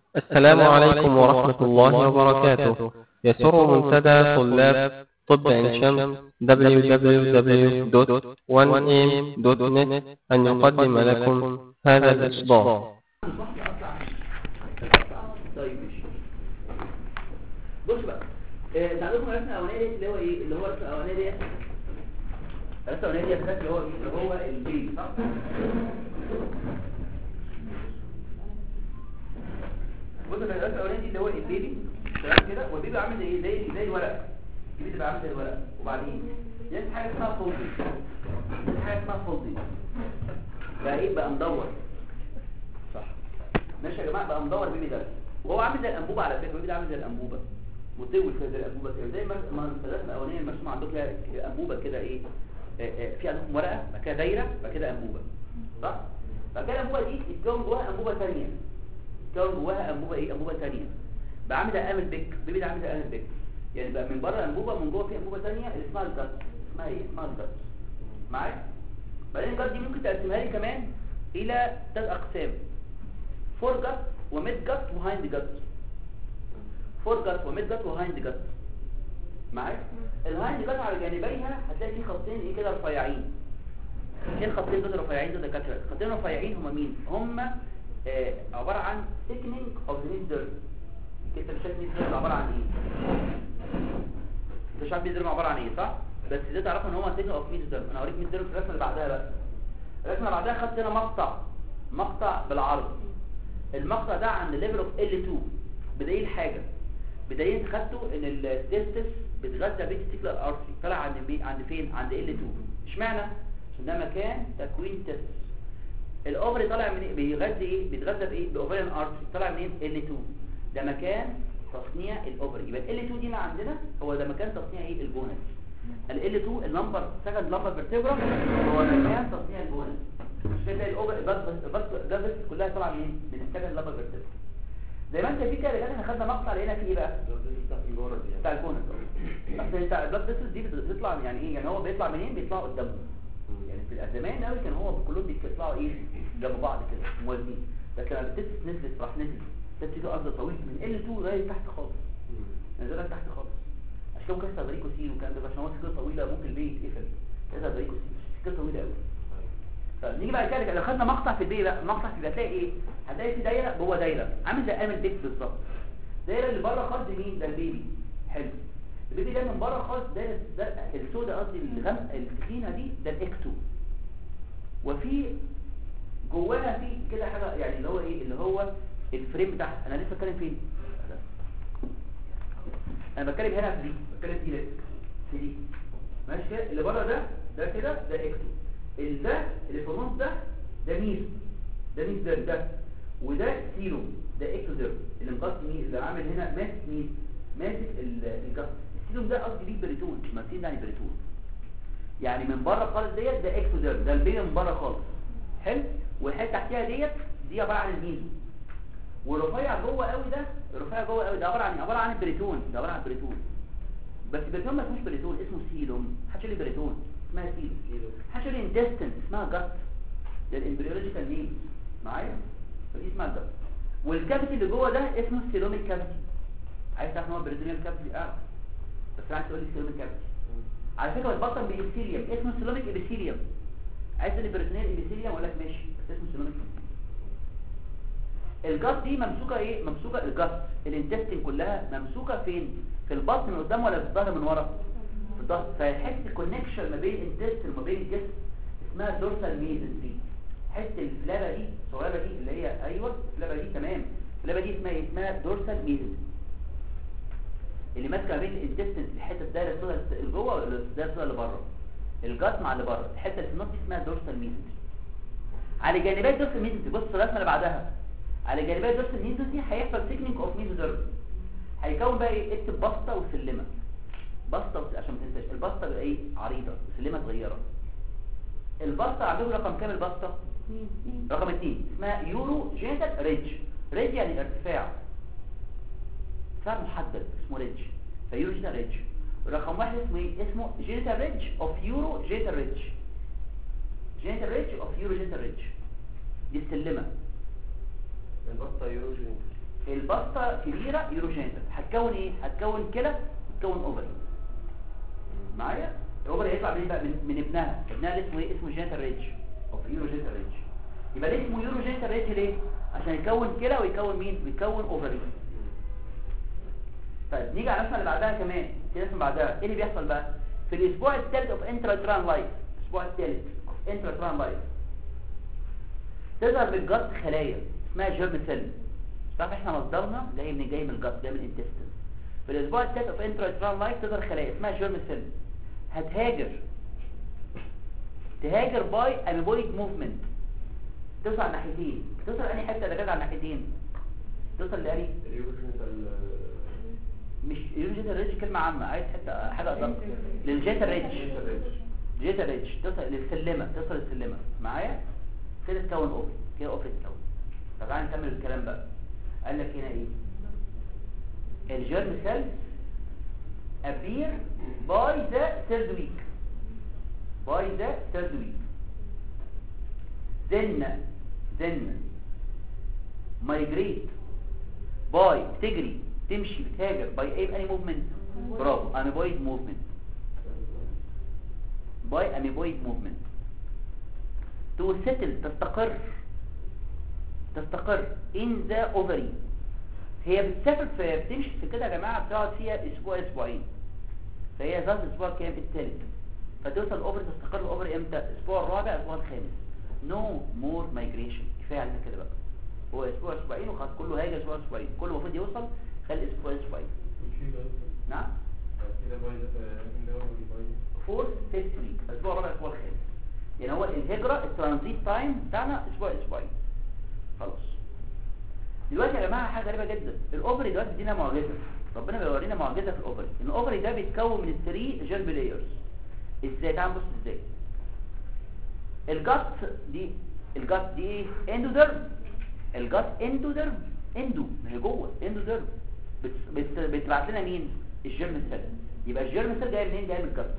السلام عليكم ورحمة الله وبركاته يسر منتدى طلاب طب عين شمس www.1am.net أن يقدم لكم هذا الإصدار طيب ماشي بص بقى آه، انت عندكم الرسمه الاولانيه دي اللي هو ايه اللي هو الرسمه الاولانيه دي الرسمه الاولانيه دي اللي هو اللي هو البيبي صح بص بقى الرسمه الاولانيه دي اللي هو البيبي تمام كده والبيبي عامل زي ايه زي زي الورق البيبي تبقى عامل زي الورق وبعدين دي حاجه اسمها فولدي دي حاجه اسمها فولدي بقى ايه بقى مدور صح ماشي يا جماعه بقى مدور البيبي ده وهو عامل زي الانبوبه على فكره البيبي ده عامل زي الانبوبه مطول كده زي الانبوبه كده زي ما ما الثلاثه الاولانيه المرسومه عندكم كده انبوبه كده ايه آه، آه، في عندكم ورقه بعد كده دايره بعد كده انبوبه صح بعد كده الانبوبه دي يتكون جواها انبوبه ثانيه يتكون جواها انبوبه ايه انبوبه ثانيه بقى عامل زي امل بيك البيبي ده عامل زي امل بيك يعني بقى من بره انبوبه من جوه في انبوبه ثانيه اللي اسمها الجت اسمها ايه اسمها الجت معايا بعدين الجت دي ممكن تقسمها لي كمان الى ثلاث اقسام فور جت وميد جت وهايند جت فور جت وميد جت وهايند جت معايا الهايند جت على جانبيها هتلاقي فيه خطين ايه كده رفيعين ايه الخطين دول رفيعين دول دكاتره الخطين الرفيعين هم مين هم آه عباره عن thickening of the middle انت مش شايف middle عباره عن ايه انت مش عارف middle عباره عن ايه صح بس ازاي تعرفوا ان هو thickening of middle انا هوريك middle في الرسمه اللي بعدها بقى الرسمه اللي بعدها خدت هنا مقطع مقطع بالعرض المقطع ده عند ليفل اوف L2 بدليل حاجه بدليل انت خدته ان التستس بتغذى بيتستيكلر ارتري طلع عند بي... عند فين عند L2 اشمعنى عشان ده مكان تكوين تستس الاوفري طالع من ايه بيغذي ايه بيتغذى بايه باوفريان ارتري طالع منين L2 ده مكان تصنيع الاوفري يبقى ال L2 دي اللي عندنا هو ده مكان تصنيع ايه الجونز ال L2 اللمبر سكند لمبر فيرتبرا هو مكان تصنيع الجونز عشان تلاقي الاوفر الجاز كلها طالعه منين من السكند لمبر فيرتبرا زي ما انت في كده احنا خدنا مقطع لقينا فيه ايه بقى بتاع الجونز اصل انت البلاد فيسلز دي بتطلع يعني ايه يعني هو بيطلع منين بيطلع قدامه يعني في زمان قوي كان هو كلهم بيطلعوا ايه جنب بعض كده موازيين لكن لما التست نزلت راح نزل التست ده ارض طويل من L2 لغايه تحت خالص نزلها تحت خالص عشان كده كان صدريكو سي وكان ده عشان هو سكه طويله ممكن البيت يتقفل كده صدريكو سي سكه طويله قوي طب نيجي بعد كده لو خدنا مقطع في البي بقى مقطع في هتلاقي ايه هتلاقي في دايره جوه دايره عامل زي امل ديك بالظبط الدايره اللي بره خالص دي مين ده البيبي حلو البيبي ده من بره خالص دايره ده السوداء قصدي الغامقه التخينه دي ده الاكتو وفي جواها في كده حاجه يعني اللي هو ايه اللي هو الفريم بتاعها انا لسه بتكلم فين انا بتكلم هنا في دي بتكلم في دي في دي ماشي كده اللي بره ده ده كده ده اكتو ده اللي في النص ده ده ميز ده ميز ده ده وده سيرو ده اكتوديرم اللي مغطي مين اللي عامل هنا ماسك مين ماسك الجسم السيروم ده قصدي بيه بريتون ماسين يعني بريتون يعني من بره خالص ديت ده اكتوديرم ده البيه من بره خالص حلو والحته تحتيها ديت دي عباره عن الميزو والرفيع جوه قوي ده الرفيع جوه قوي ده عباره عن عباره عن البريتون ده عباره عن البريتون بس البريتون ما اسموش بريتون اسمه سيلوم محدش يقول لي بريتون اسمها سيلوم محدش يقول لي انتستن اسمها جت ده الامبريولوجيكال نيم معايا فدي اسمها جت والكافيتي اللي جوه ده اسمه السيلوميك كافيتي عايز تعرف ان هو بريتونيال كافيتي اه بس عايز تقول لي سيلوميك كافيتي على فكره البطن بإبسيليوم اسمه سيلوميك إبسيليوم عايز تقول لي بريتونيال إبسيليوم اقول لك ماشي بس اسمه سيلوميك الجات دي ممسوكه ايه ممسوكه الجات الانتستين كلها ممسوكه فين في البطن من قدام ولا في الظهر من ورا في الظهر فحته الكونكشن ما بين الانتستين وما بين الجسم اسمها دورسال ميزن دي حته الفلابه دي الصغيره دي اللي هي ايوه الفلابه دي تمام الفلابه دي اسمها اسمها دورسال ميزن اللي ماسكه بين الانتستين الحته الدايره السوداء اللي جوه ولا الدايره السوداء اللي بره الجات مع اللي بره الحته اللي في النص دي اسمها دورسال ميزن على جانبي دورسال ميزن بص الرسمه اللي بعدها على جانبي دورسال ميزن دي هيحصل سيكنينج اوف ميزوديرم هيكون بقى ايه اكتب بسطه وسلمه بسطه وس... عشان ما تنساش البسطه بقى ايه عريضه وسلمه صغيره البسطه عندهم رقم كام البسطه رقم 2 اسمها يورو جينيتال ريدج ريدج يعني ارتفاع ارتفاع محدد اسمه ريدج فيورو جينيتال ريدج رقم واحد اسمه ايه اسمه جينيتال ريدج اوف يورو جينيتال ريدج جينيتال ريدج اوف يورو جينيتال ريدج دي السلمه البطة يوروجين البسطه كبيره يوروجينيتال هتكون ايه هتكون كلى تكون اوفري معايا الاوفري هيطلع منين بقى من, من ابنها ابنها اللي اسمه ايه اسمه جينيتال ريدج او في يوروجينيتال ريدج يبقى ليه اسمه يوروجينيتال ريدج ليه عشان يكون كلى ويكون مين ويكون اوفري طيب نيجي على الرسمه اللي بعدها كمان في رسمه بعدها ايه اللي بيحصل بقى في الاسبوع الثالث اوف انتراتران لايف الاسبوع الثالث اوف انتراتران لايف تظهر بالجت خلايا اسمها جيرم سيل تعرف احنا مصدرنا جاي من جاي من الجت جاي من الانتستين في الاسبوع الثالث اوف انتراتران لايف تظهر خلايا اسمها جيرم سيل هتهاجر تهاجر باي اميبويد موفمنت توصل على ناحيتين توصل انهي حته اللي جايه على ناحيتين توصل لانهي مش يوجد ريدج كلمة عامة عايز حتى حاجة أدق للجيتا ريدج جيتا ريدج تصل للسلمة تصل للسلمة معايا كده تكون اوف كده اوف تكون طب تعالى نكمل الكلام بقى قال لك هنا ايه الجيرم سيل appear by the third week by the third week then then migrate by تجري تمشي بتهاجر باي ايه اني موفمنت برافو اميبويد موفمنت باي اميبويد موفمنت تو سيتل تستقر تستقر ان ذا اوفري هي بتسافر في بتمشي في كده يا جماعه بتقعد فيها اسبوع اسبوعين فهي ذات الاسبوع كام الثالث فتوصل الاوفر تستقر الاوفر امتى الاسبوع الرابع الاسبوع الخامس نو مور مايجريشن كفايه علينا كده بقى هو اسبوع اسبوعين وخلاص كله هاجر اسبوع اسبوعين كله المفروض يوصل خلال اسبوع اسبوعين نعم فورث فيفث ويك اسبوع رابع اسبوع الخامس يعني هو الهجرة الترانزيت تايم بتاعنا اسبوع اسبوعين خلاص دلوقتي يا جماعة حاجة غريبة جدا الاوفري دلوقتي بيدينا معجزة ربنا بيورينا معجزة في الاوفري ان الاوفري ده بيتكون من الثري جيرم لايرز ازاي تعال بص ازاي الجات دي الجات دي ايه اندوديرم الجات اندوديرم اندو ما هي جوه اندوديرم بت... بت... بتبعت لنا مين الجيرم سيل يبقى الجيرم سيل جاي منين جاي من الجات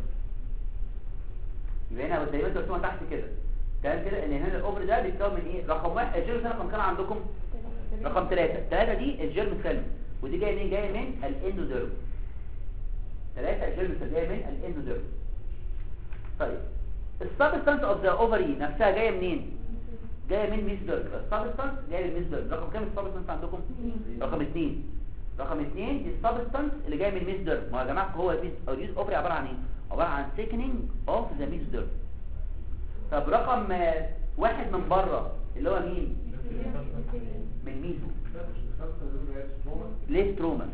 يبقى هنا زي ما انتوا رسمها تحت كده كان كده ان هنا الاوفر ده بيتكون من ايه رقم واحد الجيرم سيل رقم كام عندكم رقم ثلاثة ثلاثة دي الجيرم سيل ودي جايه منين جايه من الاندوديرم ثلاثة الجيرم سيل جايه من الاندوديرم طيب السبستانس اوف ذا اوفري نفسها جايه منين جايه من ميسبرج السبستانس جايه من ميسبرج رقم كام السبستانس عندكم رقم 2 رقم 2 دي السبستانس اللي جايه من ميسبرج ما يا جماعه هو الميس او اليوز اوفري عباره عن ايه عباره عن سيكنينج اوف ذا ميسبرج طب رقم آه، واحد من بره اللي هو مين من ميزو ليه ستروما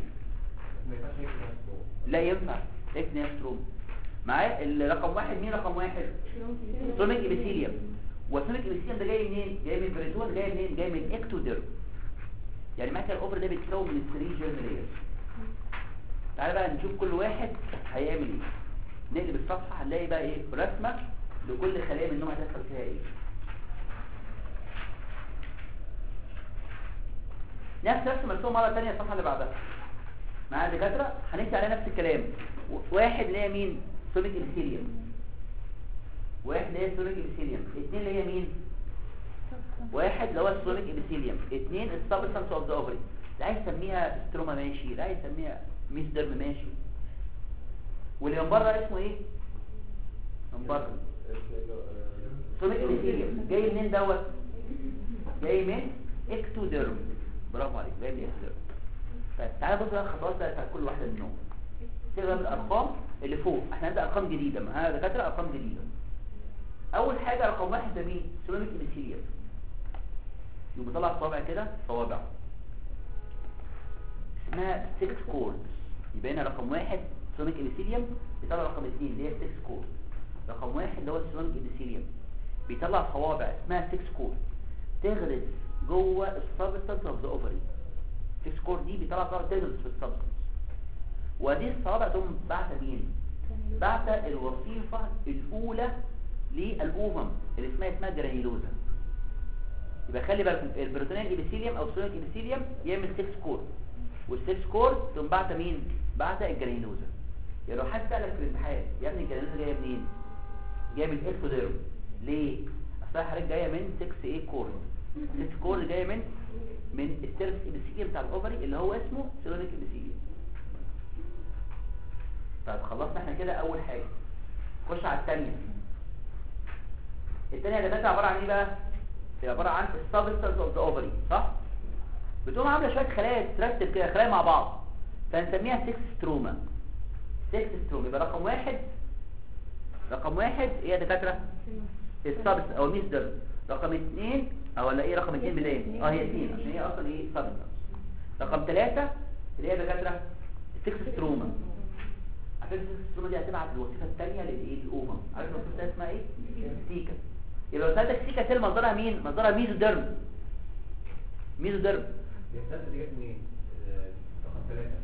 لا ينفع اكنيا ستروما معايا الرقم واحد مين رقم واحد سوميك ابيثيليوم والسوميك ابيثيليوم ده جاي منين جاي من بريتون جاي منين جاي من اكتوديرم يعني معنى الاوفر ده بيتكون من الثري جيرم لايرز تعالى بقى نشوف كل واحد هيعمل ايه نقلب الصفحه هنلاقي بقى ايه رسمه لكل خليه منهم هتحصل فيها ايه نفس رسم مرسوم مره ثانيه الصفحه اللي بعدها معايا يا دكاتره هنكتب عليها نفس الكلام و- واحد اللي هي مين سوميك ابيثيليوم واحد اللي هي سوميك ابيثيليوم اثنين اللي هي مين واحد اللي هو السوميك ابيثيليوم اثنين السبستانس اوف ذا اوفري لا عايز يسميها ستروما ماشي لا عايز يسميها ميسدرم ماشي واللي من بره اسمه ايه من بره سوميك ابيثيليوم جاي منين دوت جاي من اكتوديرم برافو عليك جاي من اكتوديرم طيب تعالى بص بقى الخطوات بقى بتاعت كل واحده منهم تقرا الارقام اللي فوق احنا هنبدا ارقام جديده ما هذا دكاتره ارقام جديده اول حاجه رقم واحد ده مين سيراميك ابيثيليوم يبقى طلع صوابع كده صوابع اسمها 6 كورد يبقى هنا رقم واحد سيراميك ابيثيليوم بيطلع رقم اثنين اللي هي 6 كورد رقم واحد اللي هو السيراميك ابيثيليوم بيطلع صوابع اسمها 6 كورد تغرس جوه السبستانس اوف ذا اوفري 6 كورد دي بيطلع صوابع تغرس في السبستانس ودي الصوابع تقوم بعت مين بعت الوظيفة الأولى للأوفم اللي اسمها اسمها جرانيلوزا يبقى خلي بالكم البروتونين الابيثيليوم او السوليك الابيثيليوم يعمل 6 كور وال6 كور تقوم بعت مين بعت الجرانيلوزا يعني لو حد سألك في الامتحان يا ابني الجرانيلوزا جايه منين جايه من الاكتوديرم ليه اصل حضرتك جايه من 6 ايه كور السيستيك كور جايه من من السيرفس ابيثيليوم بتاع الاوفري اللي هو اسمه سيرونيك ابيثيليوم طيب خلصنا احنا كده اول حاجه خش على الثانيه الثانيه اللي فاتت عباره عن ايه بقى هي عباره عن السبستانس اوف ذا اوفري صح بتقوم عامله شويه خلايا ترتب كده خلايا مع بعض فنسميها 6 ستروما 6 ستروما يبقى رقم واحد رقم واحد ايه يا دكاتره السبس او الميزدر رقم اثنين او ولا ايه رقم اثنين بدايه اه هي اثنين عشان هي اصلا ايه سبس رقم ثلاثة اللي هي دكاتره 6 ستروما على فكره 6 ستروما دي هتبعت الوظيفه الثانيه للايه الاوفم عارف الوظيفه الثانيه اسمها ايه سيكا يبقى لو سالتك سيكا سيل مصدرها مين مصدرها ميزوديرم ميزوديرم الثالثة دي جت منين؟ آه، رقم ثلاثة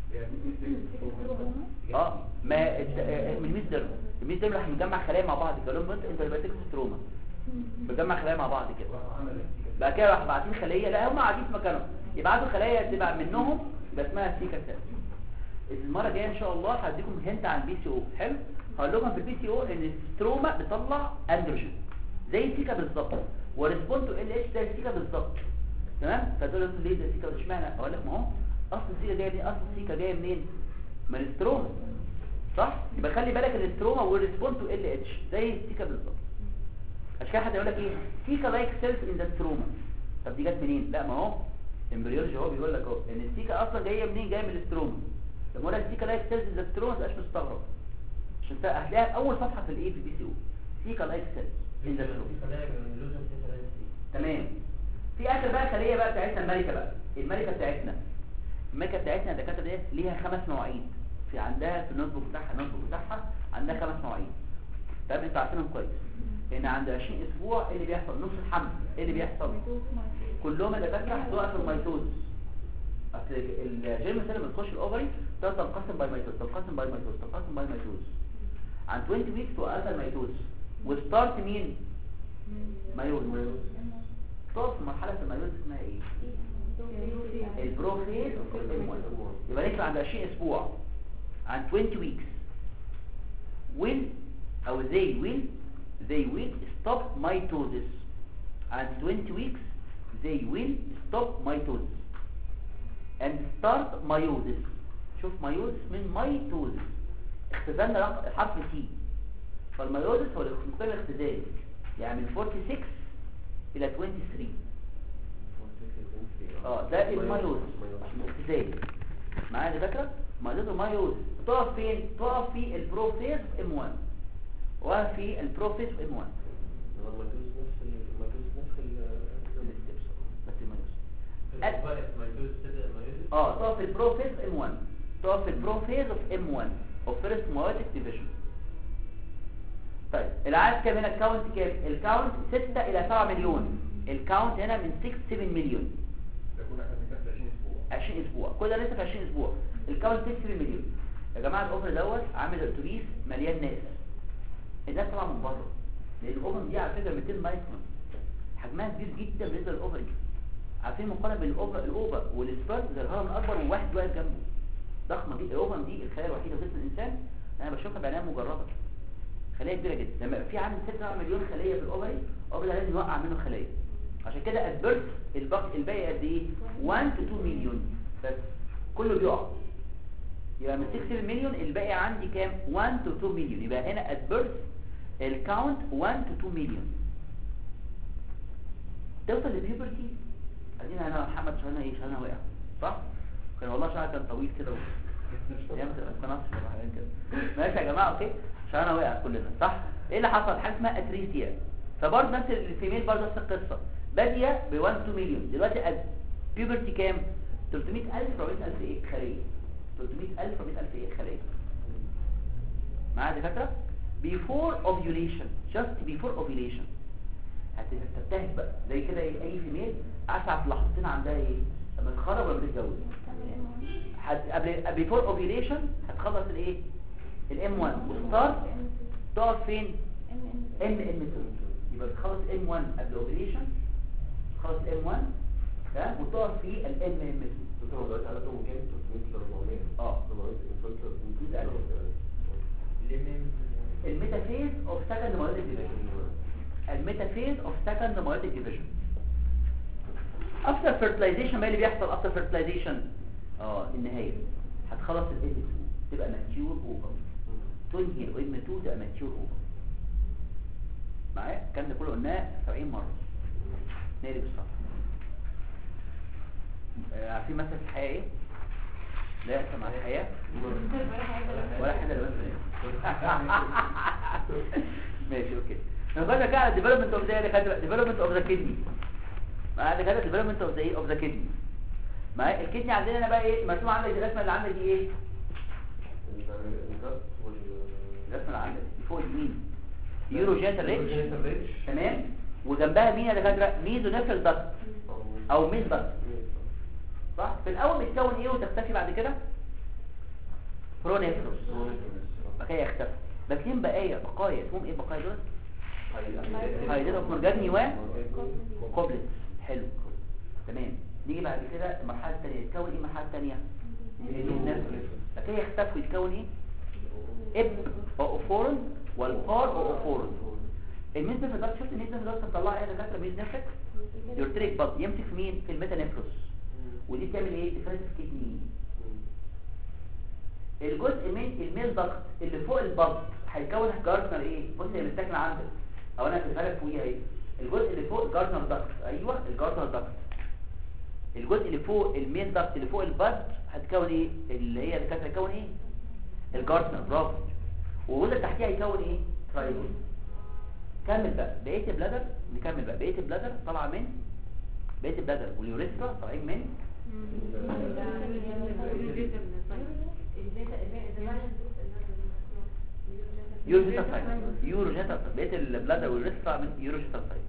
اه ما الت- آه، من الميزوديرم الميزوديرم راح يجمع خلايا مع بعض كده لهم انت انت يبقى 6 ستروما بجمع خلايا مع بعض كده وراح عمل ايه؟ بعد كده راح باعتين خليه لا هم قاعدين في مكانهم يبعتوا خلايا تبقى منهم يبقى اسمها سيكا سيل المره الجايه ان شاء الله هديكم هنت عن البي سي او حلو هقول لكم في البي سي او ان الستروما بتطلع اندروجين زي السيكا بالظبط وريسبوند تو ال اتش زي السيكا بالظبط تمام فتقول لي ليه ده السيكا اشمعنى اقول لك ما هو اصل السيكا جايه منين اصل السيكا جايه منين من الستروما صح يبقى خلي بالك ان الستروما والريسبوند تو ال اتش زي السيكا بالظبط عشان كده حد يقول لك ايه سيكا لايك سيلز ان ذا ستروما طب دي جت منين لا ما هو امبريولوجي هو بيقول لك اهو ان السيكا اصلا جايه منين جايه من الستروما لما اقول لك سيكا لايك سيلز ان ذا ستروما ما تبقاش مستغرب عشان انت هتلاقيها اول صفحه في الايه في البي سي او سيكا لايك سيلز ان ذا ستروما في خلايا من اللوزن في خلايا دي. تمام في اخر بقى خليه بقى بتاعتنا الملكه بقى الملكه بتاعتنا الملكه بتاعتنا الدكاتره ديت ليها خمس مواعيد في عندها في النوت بوك بتاعها النوت بوك بتاعها عندها خمس مواعيد تمام انتوا عارفينهم كويس ان عند 20 اسبوع ايه اللي بيحصل نص الحمل ايه اللي بيحصل كلهم الدكاتره هتوقف الميتوز اصل الجيرم سيل لما تخش الاوفري تقدر تنقسم باي ميتوز تنقسم باي ميتوز تنقسم باي ميتوز عن 20 ويكس توقف الميتوز وستارت مين مايوز تقف في مرحله المايوز اسمها ايه البروفيز يبقى نكتب عند 20 اسبوع عن 20 weeks will او they will they will stop mitosis and 20 weeks they will stop mitosis and start meiosis شوف meiosis من mitosis اختزلنا رق- الحرف T فالميوزس هو الاختزال الاختزال يعني من 46 الى 23 اه ده الميوز الاختزال معايا يا دكاتره ميوز الميوز تقف فين تقف في البروفيز ام 1 وفي البروفيز ام 1 هو الميتوز نفس ال- الميتوز نفس ال- الستبس بس الميوز ال- بقى الميتوز تبدأ الميتوز اه تقف في البروفيز ام 1 تقف في البروفيز اوف ام 1 او فيرست مايوتيك ديفيجن طيب العدد كام هنا الكاونت كام الكاونت 6 الى 7 مليون الكاونت هنا من 6 7 مليون تكون احنا بنتكلم في 20 اسبوع 20 اسبوع كل ده لسه في 20 اسبوع الكاونت 6 7 مليون يا جماعه الاوفر دوت عامل اتوبيس مليان ناس الناس طالعه من بره لان الاوفر دي على فكره 200 مايكرون حجمها كبير جدا بالنسبه للاوفر دي عارفين مقارنه بين الاوفر الاوفر والسبرم زي الهرم الاكبر وواحد واقف جنبه ضخمه جدا الاوفر دي الخلايا الوحيده في جسم الانسان انا بشوفها بعينيا مجرده خلايا كبيره جدا لما يبقى في عندي 6 مليون خليه في الاوفري الاوفر ده لازم يوقع منه خلايا عشان كده البرث الباقي الباقي قد ايه 1 تو 2 مليون بس كله بيقع يبقى من 6 مليون الباقي عندي كام 1 تو 2 مليون يبقى هنا البرث الكاونت 1 تو 2 مليون توصل للبيوبرتي ادينا انا محمد شهرنا ايه شهرنا وقع صح كان والله شهر كان طويل كده ايام القناه ولا حاجه كده ماشي يا جماعه اوكي شهرنا وقع كلنا صح ايه اللي حصل حاجه اسمها اتريسيا فبرضه نفس الفيميل برضه نفس القصه باديه ب 1 2 مليون دلوقتي البيوبرتي كام 300000 400000 ايه خليه 300000 400000 ايه خليه معايا يا دكاتره before ovulation just before ovulation هتبتهج بقى زي كده ايه اي فيميل اسعى في لحظتين عندها ايه لما تتخرج ولا بتتجوز هت- قبل before ovulation هتخلص الايه الام 1 وستارت تقف فين ام ام 2 يبقى بتخلص ام 1 قبل ovulation تخلص ام 1 تمام وتقف في الام ام 2 دكتور هو دلوقتي عددهم كام 300 ل 400 اه 400 ده ألف. الميتافيز اوف سكند مايوتيك ديفيجن الميتافيز اوف سكند مايوتيك ديفيجن افتر فيرتلايزيشن ما اللي بيحصل افتر فيرتلايزيشن اه النهايه هتخلص الاس 2 تبقى ماتيور اوفر تنهي الام 2 تبقى ماتيور اوفر معايا الكلام ده كله قلناه 70 مره نقلب الصفحه آه، عارفين مثل الحياه ايه لا يحصل مع الحياه ولا حاجه لا ماشي اوكي نخش كده على ديفلوبمنت اوف ذا ديفلوبمنت اوف ذا كدني معايا كده ديفلوبمنت اوف ذا ايه اوف ذا كدني معايا الكدني عندنا هنا بقى ايه مرسوم عندك الرسمه اللي عندك دي ايه الضغط وال الرسمه اللي عندك دي فوق اليمين يورو جينيتال ريتش الجينيتال ريتش تمام وجنبها مين يا دكاتره ميزو نفل دكت او ميز دكت صح في الاول بتكون ايه وتختفي بعد كده برونيفروس بقايا يختفي لكن بقايا بقايا اسمهم ايه بقايا دول هيدرس مرجاني و كوبلت حلو تمام نيجي بعد كده المرحله الثانيه يتكون ايه المرحله الثانيه لكن يختفي يتكون ايه اب اوفورن والبار اوفورن الميز نفس ده شفت الميز نفس ده بتطلع ايه دكاتره ميز نفس يورتريك بط يمسك في مين في الميتانيفروس ودي تعمل ايه ديفرنس كدني الجزء من الميل ضغط اللي فوق البط هيكون جارتنر ايه بص هي متاكله عندك او انا في بالك فوقيها ايه الجزء اللي فوق جارتنر ضغط ايوه الجارتنر ضغط الجزء اللي فوق الميل ضغط اللي فوق البط هتكون ايه اللي هي اللي كانت هتكون ايه الجارتنر برافو والجزء اللي تحتيها هيكون ايه ترايجون كمل بقى بقيه البلادر نكمل بقى بقيه البلادر طالعه من بقيه البلادر واليوريثرا طالعين من يوروجيتال سايت يوروجيتال بقيه البلادر واليوريثرا من يوروجيتال سايت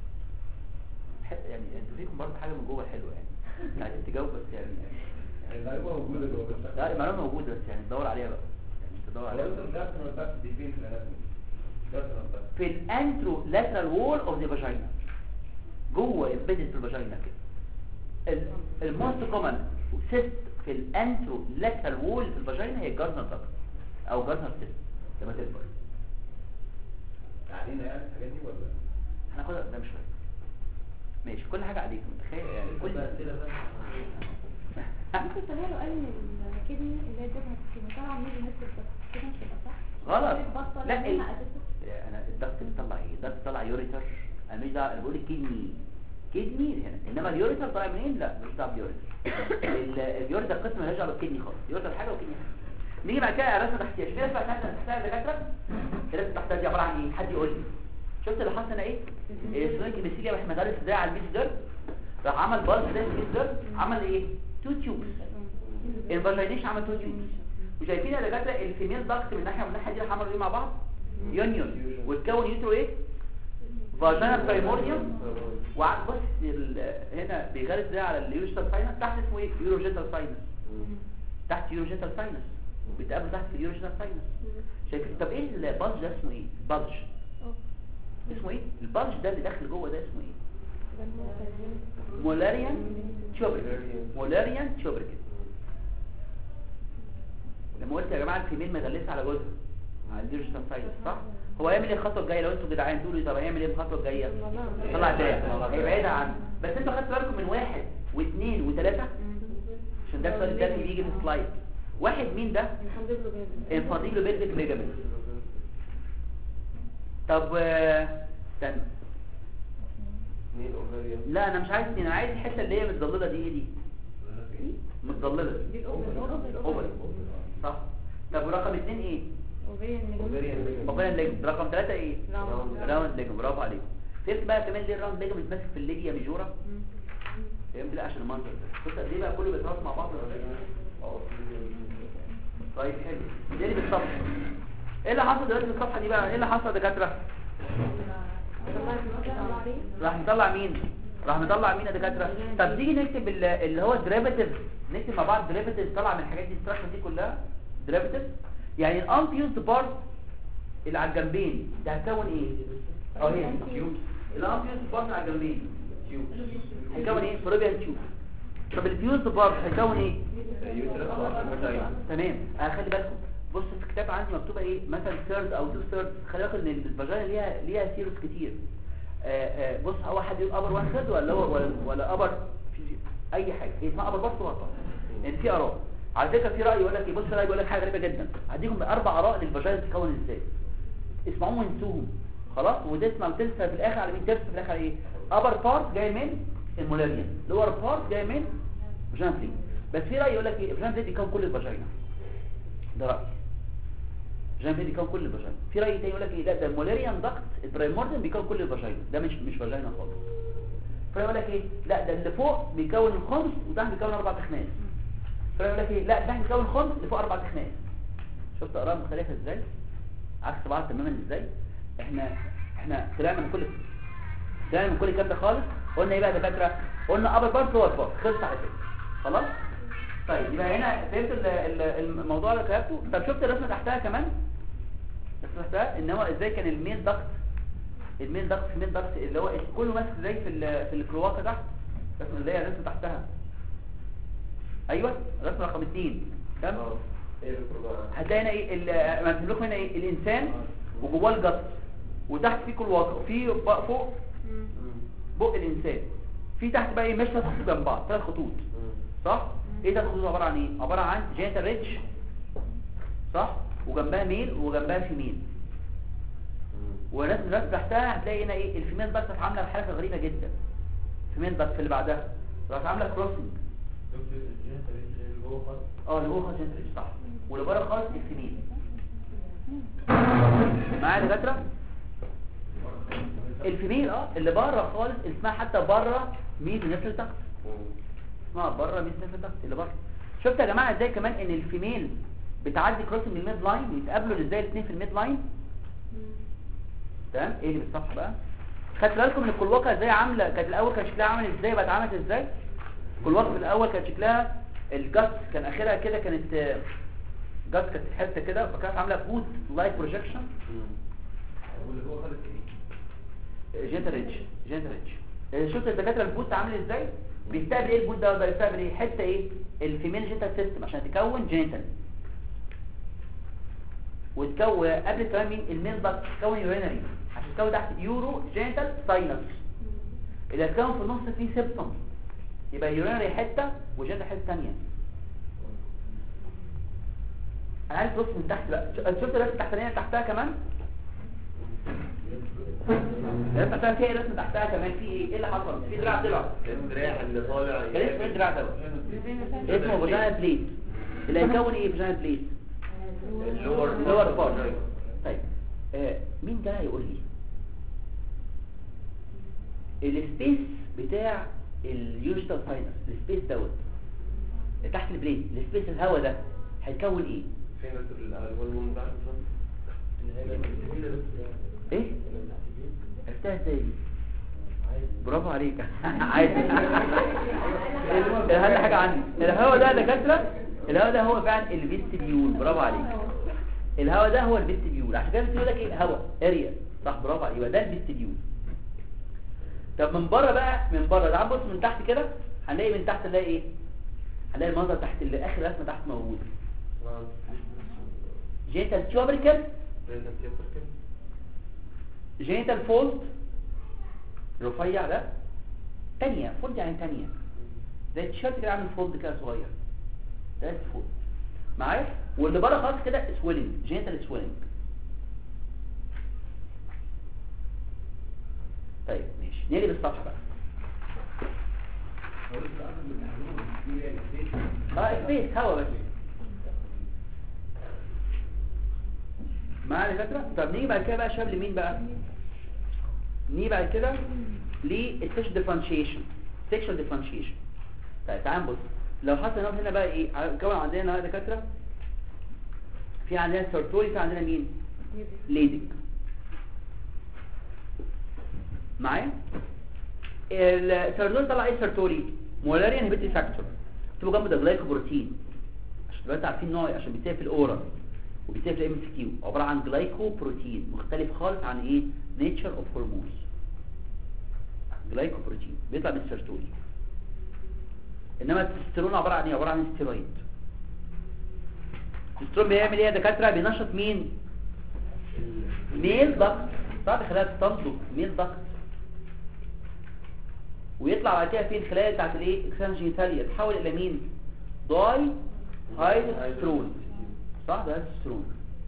يعني انتوا فيكم برضه حاجه من جوه حلوه يعني عايزين تجاوب بس يعني المعلومه موجوده جوه بس لا المعلومه موجوده بس يعني تدور عليها بقى يعني تدور عليها لو انت رجعت نوتات دي فين في الاناتومي رجعت نوتات في الانترو لاترال وول اوف ذا فاجينا جوه امبيدد في الفاجينا كده الموست كومن سيست في الانترو لاترال وول في الفاجينا هي الجارنر داكت او جارنر سيست لما تكبر علينا يعني الحاجات دي ولا هناخدها قدام شويه ماشي كل حاجه عليك متخيل يعني كل اسئله بس ممكن تقولوا قال ان الكدني اللي هي الدفعه الكيميائيه عامله نفس الضغط كده مش هيبقى صح غلط بطل لا ال... منها أساساً. انا الضغط بيطلع ايه الضغط بيطلع يوريتر انا مش دعوه انا بقول الكدني كدني هنا انما اليوريتر طالع منين لا مش دعوه باليوريتر ال- اليوريتر قسم مالهاش دعوه بالكدني خالص اليوريتر حاجه والكدني حاجه نيجي بعد كده على الرسمه تحتيها شوف الرسمه تحتها تحتها يا دكاتره الرسمه تحتها دي عباره عن ايه حد يقول لي شفت اللي حصل هنا ايه السونيك بيسيليا راح مدارس ازاي على البيس دير راح عمل باز زي البيس دير عمل ايه تو تيوبس الفاجينيش عمل تو تيوبس وشايفين يا دكاتره الفيميل ضغط من ناحيه ومن ناحيه دي راح عملوا ايه مع بعض يونيون وتكون يوترو ايه فاجينا برايمورديوم وقعد بص ال- هنا بيغرس ده على اليوروجيتال ساينس تحت اسمه ايه يوروجيتال ساينس تحت يوروجيتال ساينس بيتقابلوا تحت في اليوروجيتال ساينس شايفين طب ايه البلج ده اسمه ايه البلج اسمه ايه البلج ده اللي داخل جوه ده اسمه ايه مولاريان تشوبريك مولاريان تشوبريك لما قلت يا جماعه الفيميل مغلسه على جوزها على الديجيتال سايت صح هو هيعمل ايه الخطوه الجايه لو انتوا جدعان تقولوا لي طب هيعمل ايه الخطوه الجايه طلع دراع هيبعدها عنه بس انتوا خدتوا بالكم من واحد واثنين وثلاثه عشان ده السؤال الثاني بيجي في السلايد واحد مين ده انفاضيلو بيلفيك ليجامنت طب آه، استنى اثنين اوفريان لا انا مش عايز اثنين انا عايز الحته اللي هي متظلله دي ايه دي متظلله اوفر صح طب ورقم اثنين ايه اوفريان اوفرين ليجمنت رقم ثلاثة ايه راوند. راوند ليجمنت برافو عليك فهمت بقى كمان ليه الراوند ليجمنت ماسك في الليجيا ميجورا فهمت لا عشان المنظر ده بص قد ايه بقى كله بيتربط مع بعض طيب حلو دي اللي بالصفحه ايه اللي حصل دلوقتي في الصفحه دي بقى ايه اللي حصل يا دكاتره راح مطلع مين راح مطلع مين يا دكاتره طب تيجي نكتب ال- اللي هو ديريفاتيف نكتب مع بعض ديريفاتيف طلع من الحاجات دي الستراكشر دي كلها ديريفاتيف يعني الانفيوزد بارت اللي على الجنبين ده هتكون ايه اه هي تيوب الانفيوزد بارت على الجنبين تيوب هيكون ايه فروبيان تيوب طب الفيوزد بارت هيكون ايه تمام آه خلي بالكم بص في الكتاب عندي مكتوبه ايه مثلا ثيرد او تو ثيرد خلي بالك ان الفاجينا ليها ليها سيروس كتير آه، آه، بص هو حد يقول ابر وان ثيرد ولا هو ولا, ولا ابر اي حاجه هي اسمها ابر بارت ولا يعني في اراء على فكره في راي يقول لك إيه، بص راي يقول لك حاجه غريبه جدا هديكم اربع اراء للفاجينا بتتكون ازاي اسمعوهم وانسوهم خلاص وتسمع وتنسى في الاخر على مين ترسم في الاخر على ايه ابر بارت جاي من المولاريان لور بارت جاي من فاجينا فلي بس في راي يقول لك ايه فاجينا فلي بيكون كل الفاجينا ده راي فاجينا فلي بيكون كل الفاجينا في راي تاني يقول لك ايه لا ده المولاريان داكت البرايمورديان بيكون كل الفاجينا ده مش مش فاجينا خالص فيقول لك ايه لا ده اللي فوق بيكون الخمس وتحت بيكون اربع تخماس فيقول لك ايه لا تحت بيكون خمس اللي فوق اربع تخماس شفت اراء مختلفه ازاي عكس بعض تماما ازاي احنا احنا طلعنا من كل طلعنا من كل الكلام ده خالص قلنا ايه بقى يا دكاتره قلنا ابر بارت لور بارت خلص على كده خلاص طيب يبقى هنا فهمت ال- ال- الموضوع اللي كتبته طب شفت الرسمه تحتها كمان الرسمه تحتها ان هو ازاي كان الميل ضغط الميل ضغط في الميل ضغط اللي هو كله ماسك زي في ال- في الكلواكه تحت الرسمه اللي هي الرسمه تحتها ايوه الرسمه رقم 2 تمام اه ايه البروجرام هتلاقي هنا ايه ال- ما لكم هنا ايه الانسان وجواه الجسر وتحت في كل واقع وفي بقى فوق بق الانسان في تحت بقى ايه مش ثلاث خطوط جنب بعض ثلاث خطوط صح ايه ثلاث خطوط عباره عن ايه عباره عن جينيتال ريدج صح وجنبها ميل وجنبها فيميل وناس الناس تحتها هتلاقي هنا ايه الفيميل ضغط عامله حركه غريبه جدا الفيميل ضغط اللي بعدها راح عامله كروسنج اه اللي هو خالص جينيتال ريدج صح واللي بره خالص الفيميل معايا يا دكاتره الفيميل اه اللي بره خالص اللي اسمها حتى بره ميد نفس الضغط اسمها بره ميد نفس الضغط اللي بره شفت يا جماعه ازاي كمان ان الفيميل بتعدي كروسنج الميد لاين ويتقابلوا ازاي الاثنين في الميد لاين تمام ايه اللي بالصفحه بقى خدت بالكم ان الكلوكه ازاي عامله كانت الاول كان شكلها عامل ازاي بقت عملت ازاي الكلوكه في الاول كان شكلها الجاس كان اخرها كده كانت آه، جاس كانت حته كده فكانت عامله بود لايت بروجكشن واللي هو خالد ايه جينتا ريتش جينتا ريتش آه، شفت الدكاتره البوت عامل ازاي بيستقبل ايه البوت ده ده بيستقبل ايه حته ايه الفيميل جينتا سيستم عشان تكون جينتال وتكون قبل كمان مين الميل ضغط تكون يورينري عشان تكون تحت يورو جينتال ساينس اللي هتكون في النص فيه سيبتم يبقى يورينري حته وجينتا حته ثانيه انا عايز بص من تحت بقى ش- شفت الرسمه التحتانيه تحتها كمان الرسمه تحتها في رسمه تحتها كمان في ايه ايه اللي حصل في دراع طلع الدراع اللي طالع كان اسمه ايه الدراع ده اسمه فاجينا بليت اللي هيكون ايه فاجينا بليت اللور لور بارت طيب آه مين ده هيقول لي السبيس بتاع اليوجيتال ساينس السبيس دوت تحت البليت السبيس الهواء ده هيكون ايه فين الالوان ده ايه عرفتها ازاي دي برافو عليك عادي اهم حاجه عندي الهواء ده دكاتره الهواء ده هو فعلا الفيستبيول برافو عليك الهواء ده هو الفيستبيول عشان كده بيقول لك ايه هواء اريا صح برافو عليك يبقى ده الفيستبيول طب من بره بقى من بره تعال بص من تحت كده هنلاقي من تحت نلاقي ايه هنلاقي المنظر تحت اللي اخر رسمه تحت موجوده جينيتال تيوبركل جينيتال فولد رفيع ده تانية فولد يعني تانية زي التيشيرت كده عامل فولد كده صغير ده الفولد معايا واللي بره خالص كده سويلنج جينيتال سويلنج طيب ماشي نقلب الصفحه بقى اه سبيس هوا بس معايا يا دكاتره طب نيجي بعد كده بقى يا شباب لمين بقى نيجي بعد كده للسيكشن ديفرنشيشن سيكشن ديفرنشيشن طيب تعال نبص لو حصل هنا هنا بقى ايه ع- كون عندنا يا دكاتره في عندنا سيرتوري في عندنا مين ليدك معايا السيرتوري طلع ايه سيرتوري مولاريان هيبيتي فاكتور اكتبوا جنب ده جلايكوبروتين عشان تبقى انتوا عارفين نوعه عشان بيتساب في الاورال وبيتساب في الام اس كيو عباره عن جلايكوبروتين مختلف خالص عن ايه نيتشر اوف هرمونز جلايكوبروتين بيطلع من السيرتولي انما التستيرون عباره عن ايه عباره عن ستيرويد التستيرون بيعمل ايه يا دكاتره بينشط مين ميل ضغط صعب خلاها تنضج ميل ضغط ويطلع بعد كده فين الخلايا بتاعت الايه اكسان جينيتاليا تحول الى مين داي هايدروسترون صح ده هايدروسترون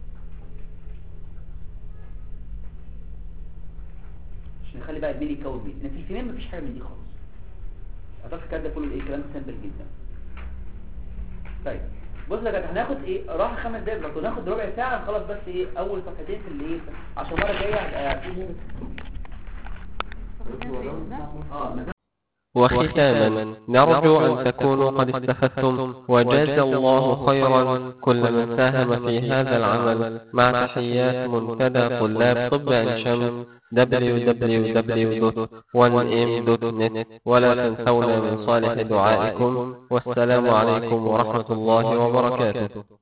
عشان نخلي بقى الميل يكون ميل لان في الفيميل مفيش حاجه من دي خالص اعتقد الكلام ده كله ايه كلام سامبل جدا طيب بص يا جدع هناخد ايه راحه خمس دقايق برضه ناخد ربع ساعه نخلص بس ايه اول صفحتين في الايه عشان المره الجايه هتبقى في اه وختاما نرجو أن تكونوا قد استفدتم وجاز الله خيرا كل من ساهم في هذا العمل مع تحيات منتدى طلاب طب عين شمس www.1m.net ولا تنسونا من صالح دعائكم والسلام عليكم ورحمة الله وبركاته